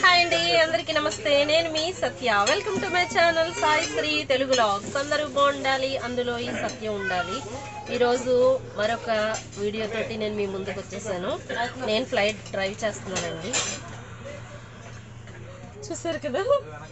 Hi అండి అందరికీ నమస్తే నేను మీ Satya welcome to my channel Sai Sri Telugu logs అందరూ బాగుండాలి అందులో ఈ సత్యం ఉండాలి ఈరోజు మరొక వీడియో తోటి నేను మీ ముందుకు వచ్చేసాను నేను ఫ్లైట్ డ్రైవ్ చేస్తున్నానండి చూసారు కదా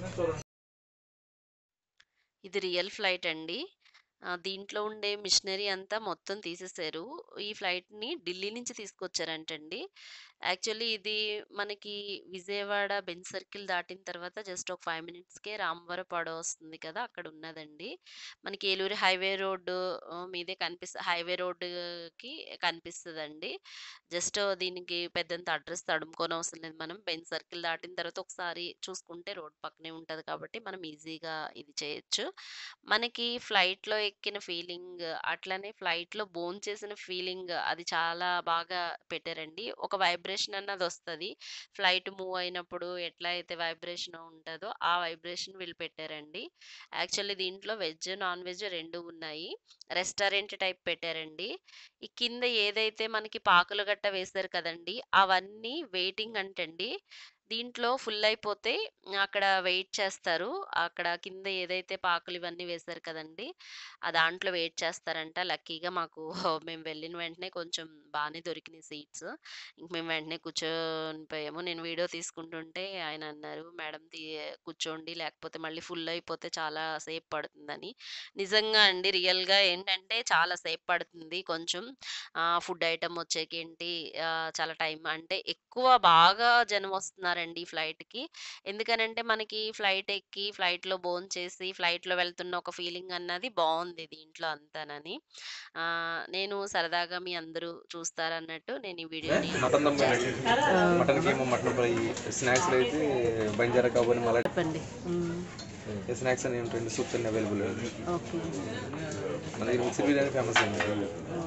ఇది రియల్ ఫ్లైట్ అండి ఆ, దీంట్లో ఉండే మిషనరీ అంతా మొత్తం తీసేశారు ఈ ఫ్లైట్ని ఢిల్లీ నుంచి తీసుకొచ్చారంటండి యాక్చువల్లీ ఇది మనకి విజయవాడ బెంచ్ సర్కిల్ దాటిన తర్వాత జస్ట్ ఒక ఫైవ్ మినిట్స్కే రామవరపాడు వస్తుంది కదా అక్కడ ఉన్నదండి మనకి ఏలూరు హైవే రోడ్డు ఆ, మీదే కనిపిస్తుంది హైవే రోడ్డుకి కనిపిస్తుందండి జస్ట్ దీనికి పెద్దంత అడ్రస్ తడుముకోని అవసరం లేదు మనం బెంచ్ సర్కిల్ దాటిన తర్వాత ఒకసారి చూసుకుంటే రోడ్ పక్కనే ఉంటుంది కాబట్టి మనం ఈజీగా ఇది చేయొచ్చు మనకి ఫ్లైట్లో ఎక్కిన ఫీలింగ్ అట్లనే ఫ్లైట్లో బోన్ చేసిన ఫీలింగ్ అది చాలా బాగా పెట్టారండి ఒక వైబ్రేషన్ అన్నది వస్తుంది ఫ్లైట్ మూవ్ అయినప్పుడు ఎట్లా అయితే వైబ్రేషన్ ఉంటుందో ఆ వైబ్రేషన్ వీళ్ళు పెట్టారండి యాక్చువల్లీ దీంట్లో వెజ్ నాన్ వెజ్ రెండు ఉన్నాయి రెస్టారెంట్ టైప్ పెట్టారండి ఈ కింద ఏదైతే మనకి పాకులు గట్ట వేశారు కదండి అవన్నీ వెయిటింగ్ అంటండి దీంట్లో ఫుల్ అయిపోతే అక్కడ వెయిట్ చేస్తారు అక్కడ కింద ఏదైతే పాకులు ఇవన్నీ వేశారు కదండి ఆ దాంట్లో వెయిట్ చేస్తారంట లక్కీగా మాకు మేము వెళ్ళిన వెంటనే కొంచెం బాగానే దొరికినాయి సీట్స్ ఇంక మేము వెంటనే కూర్చొని పోయాము నేను వీడియో తీసుకుంటుంటే ఆయన అన్నారు మేడం తీ కూర్చోండి లేకపోతే మళ్ళీ ఫుల్ అయిపోతే చాలా సేపు పడుతుందని నిజంగా అండి రియల్గా ఏంటంటే చాలా సేపు పడుతుంది కొంచెం ఫుడ్ ఐటమ్ వచ్చేకి ఏంటి ఆ, చాలా టైం అంటే ఎక్కువ బాగా జనం వస్తున్నారండి ఈ ఫ్లైట్కి ఎందుకనంటే మనకి ఫ్లైట్ ఎక్కి ఫ్లైట్లో బోన్ చేసి ఫ్లైట్లో వెళ్తున్న ఒక ఫీలింగ్ అన్నది బాగుంది దీంట్లో అంతానని ఆ, నేను సరదాగా మీ అందరూ చూస్తారన్నట్టు నేను ఈ వీడియోని మటన్ దమ్ మటన్కి ఏమో మటన్ ఫ్రై స్నాక్స్లో అయితే బంజారా కాబోని మళ్ళీ చెప్పండి స్నాక్స్ అని ఉంటుంది సూప్స్ అన్ని అవైలబుల్ ఓకే మన దగ్గర మిక్సర్ బిర్యానీ ఫేమస్ అండి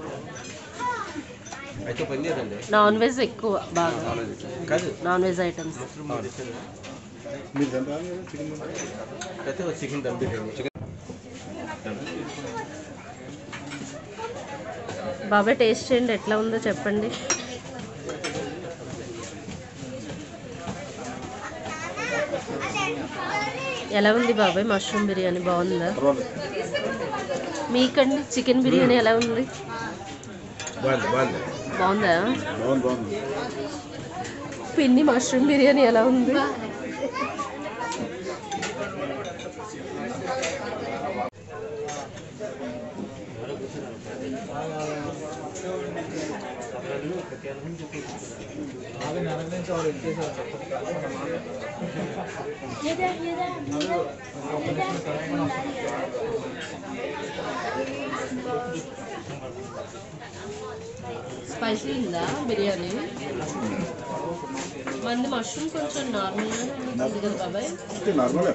అయితే పని చేయదండి నాన్ వెజ్ ఎక్కువ బాగా నాన్ వెజ్ కాదు నాన్ వెజ్ ఐటమ్స్ అయితే చికెన్ దమ్ బిర్యానీ చికెన్ బాబాయ్ టేస్ట్ చేయండి ఎట్లా ఉందో చెప్పండి ఎలా ఉంది బాబాయ్ మష్రూమ్ బిర్యానీ బాగుందా మీకండి చికెన్ బిర్యానీ ఎలా ఉంది బాగుంది బాగుంది బాగుందా బాగుంది బాగుంది పిన్ని మష్రూమ్ బిర్యానీ ఎలా ఉంది స్పైసీ ఉందా బిర్యానీ మంది మష్రూమ్ కొంచెం నార్మల్గానే ఉంటుంది కదా బాబాయ్ నార్మల్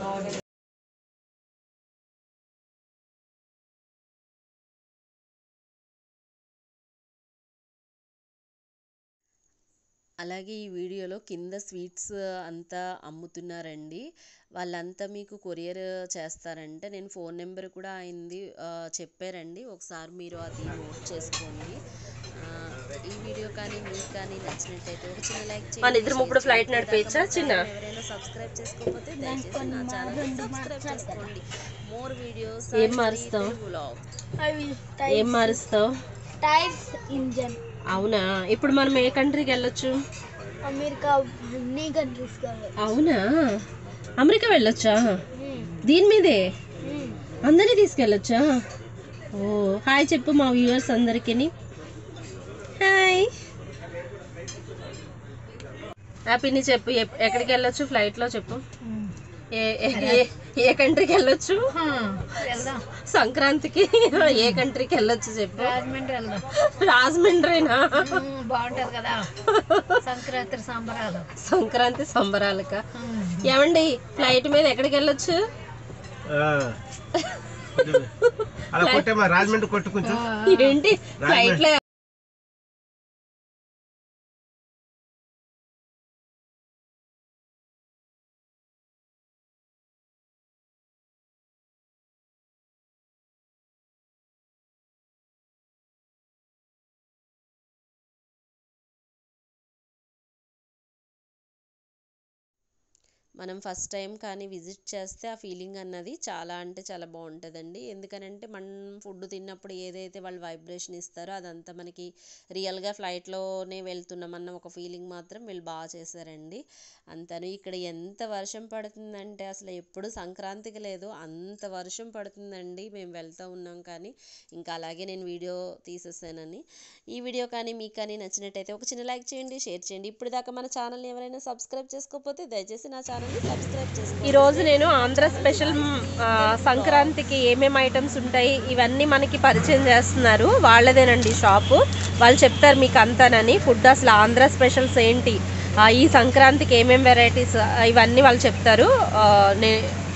అలాగే ఈ వీడియోలో కింద స్వీట్స్ అంతా అమ్ముతున్నారండి వాళ్ళంతా మీకు కొరియర్ చేస్తారంటే నేను ఫోన్ నెంబర్ కూడా అయింది చెప్పారండి ఒకసారి మీరు అది నోట్ చేసుకోండి ఆ, ఈ వీడియో కానీ మీకు కానీ నచ్చినట్టయితే ఒక చిన్న లైక్ మన ఇద్దరం ఇప్పుడు ఫ్లైట్ నడిపేయచ్చా చిన్న ఎవరైనా సబ్స్క్రైబ్ చేసుకోకపోతే దయచేసి నా ఛానల్ సబ్స్క్రైబ్ చేసుకోండి మోర్ వీడియోస్ ఏం మారుస్తావ్? అవి ఏం మారుస్తావు టైర్స్ ఇంజన్ అవునా ఇప్పుడు మనం ఏ కంట్రీకి వెళ్ళొచ్చు అమెరికా అన్ని కంట్రీస్ కావాలి అవునా అమెరికా వెళ్ళొచ్చా దీని మీదే అందరినీ తీసుకెళ్ళొచ్చా ఓ హాయ్ చెప్పు మా వ్యూవర్స్ అందరికీ హాయ్ హ్యాపీని చెప్పు ఎప్- ఎక్కడికి వెళ్ళొచ్చు ఫ్లైట్లో చెప్పు ఏ ఏ- ఏ- ఏ కంట్రీకి వెళ్ళొచ్చు వెళ్దాం సంక్రాంతికి ఏ కంట్రీకి వెళ్ళొచ్చు చెప్పు రాజమండ్రి వెళ్దాం రాజమండ్రినా బాగుంటది కదా సంక్రాంతి సంబరాలు సంక్రాంతి సంబరాలక ఏమండి ఫ్లైట్ మీద ఎక్కడికి వెళ్ళొచ్చు అలా కొట్టేమా రాజమండ్రి కొట్టు కొంచెం ఏంటి ఫ్లైట్ లో మనం ఫస్ట్ టైం కానీ విజిట్ చేస్తే ఆ ఫీలింగ్ అన్నది చాలా అంటే చాలా బాగుంటుందండి ఎందుకనంటే మనం ఫుడ్ తిన్నప్పుడు ఏదైతే వాళ్ళు వైబ్రేషన్ ఇస్తారో అదంతా మనకి రియల్గా ఫ్లైట్లోనే వెళ్తున్నామన్న ఒక ఫీలింగ్ మాత్రం వీళ్ళు బాగా చేశారండి అంతను ఇక్కడ ఎంత వర్షం పడుతుందంటే అసలు ఎప్పుడు సంక్రాంతికి లేదు అంత వర్షం పడుతుందండి మేము వెళ్తూ ఉన్నాం కానీ ఇంకా అలాగే నేను వీడియో తీసేసానని ఈ వీడియో కానీ మీకు కానీ నచ్చినట్టయితే ఒక చిన్న లైక్ చేయండి షేర్ చేయండి ఇప్పుడు దాకా మన ఛానల్ని ఎవరైనా సబ్స్క్రైబ్ చేసుకోకపోతే దయచేసి నా ఛానల్ని సబ్స్క్రైబ్ చేసుకోండి ఈరోజు నేను ఆంధ్ర స్పెషల్ ఆ, సంక్రాంతికి ఏమేమి ఐటమ్స్ ఉంటాయి ఇవన్నీ మనకి పరిచయం చేస్తున్నారు వాళ్ళదేనండి షాపు వాళ్ళు చెప్తారు మీకు అంతానని ఫుడ్ అసలు ఆంధ్ర స్పెషల్స్ ఏంటి ఆ, ఈ సంక్రాంతికి ఏమేమి వెరైటీస్ ఇవన్నీ వాళ్ళు చెప్తారు ఆ, నే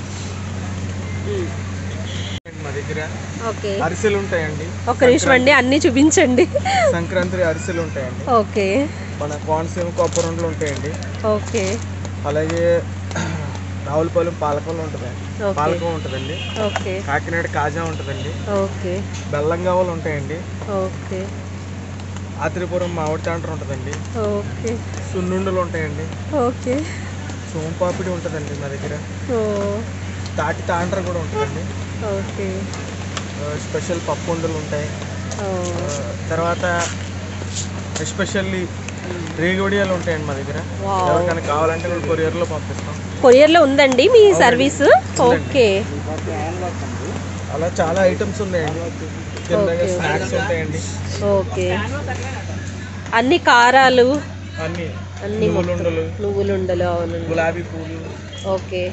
మా దగ్గర ఓకే అరిసెలు ఉంటాయండి ఒక నిమిషం అండి అన్నీ చూపించండి సంక్రాంతి అరిసెలు ఉంటాయండి ఓకే మన కోనసీమ కొబ్బరి ఉండలు ఉంటాయండి ఓకే అలాగే రావులపాలెం పాలకొల్లు ఉంటుందండి ఓకే. పాలకం ఉంటుందండి ఓకే కాకినాడ కాజా ఉంటుందండి ఓకే బెల్లం కావాలి ఉంటాయండి ఓకే ఆత్రిపురం మామిడి తాండ్ర ఉంటుందండి ఓకే సున్నుండలు ఉంటాయండి ఓకే సోంపాపిడి ఉంటుందండి మా దగ్గర ఓ తాటి తాండ్ర కూడా ఉంటుందండి ఓకే ఆ, స్పెషల్ పప్పు ఉండలు ఉంటాయి ఓ ఆ, తర్వాత ఎస్పెషల్లీ రేగొడియాలు ఉంటాయండి మా దగ్గర వావ్. ఎవరికైనా కావాలంటే కూడా కొరియర్లో పంపిస్తాం కొరియర్లో ఉందండి మీ సర్వీస్ ఓకే అలా చాలా ఐటమ్స్ ఉన్నాయండి చిన్నగా స్నాక్స్ ఉంటాయండి ఓకే అన్ని కారాలు అన్ని అన్ని నువ్వులుండలు నువ్వులు ఉండలు అవునండి గులాబీ పూలు okay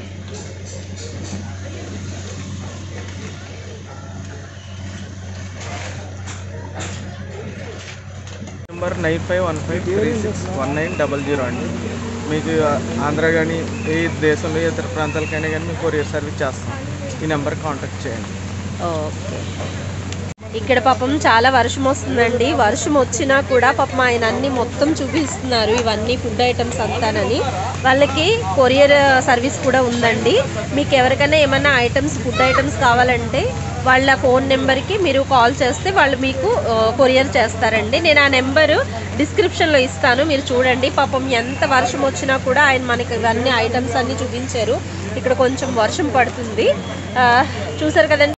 number nine five one five three six one nine double zero అండి మీకు ఆంధ్ర కానీ ఏ దేశంలో ఇతర ప్రాంతాలకైనా కానీ మేము కొరియర్ సర్వీస్ చేస్తాం ఈ నెంబర్ కాంటాక్ట్ చేయండి ఓకే ఇక్కడ పాపం చాలా వర్షం వస్తుందండి వర్షం వచ్చినా కూడా పాపం ఆయన అన్ని మొత్తం చూపిస్తున్నారు ఇవన్నీ ఫుడ్ ఐటమ్స్ అంతానని వాళ్ళకి కొరియర్ సర్వీస్ కూడా ఉందండి మీకు ఎవరికైనా ఏమైనా ఐటమ్స్ ఫుడ్ ఐటమ్స్ కావాలంటే వాళ్ళ ఫోన్ నెంబర్కి మీరు కాల్ చేస్తే వాళ్ళు మీకు ఆ, కొరియర్ చేస్తారండి నేను ఆ నెంబరు డిస్క్రిప్షన్లో ఇస్తాను మీరు చూడండి పాపం ఎంత వర్షం వచ్చినా కూడా ఆయన మనకి ఇవన్నీ ఐటమ్స్ అన్నీ చూపించారు ఇక్కడ కొంచెం వర్షం పడుతుంది ఆ, చూసారు కదండి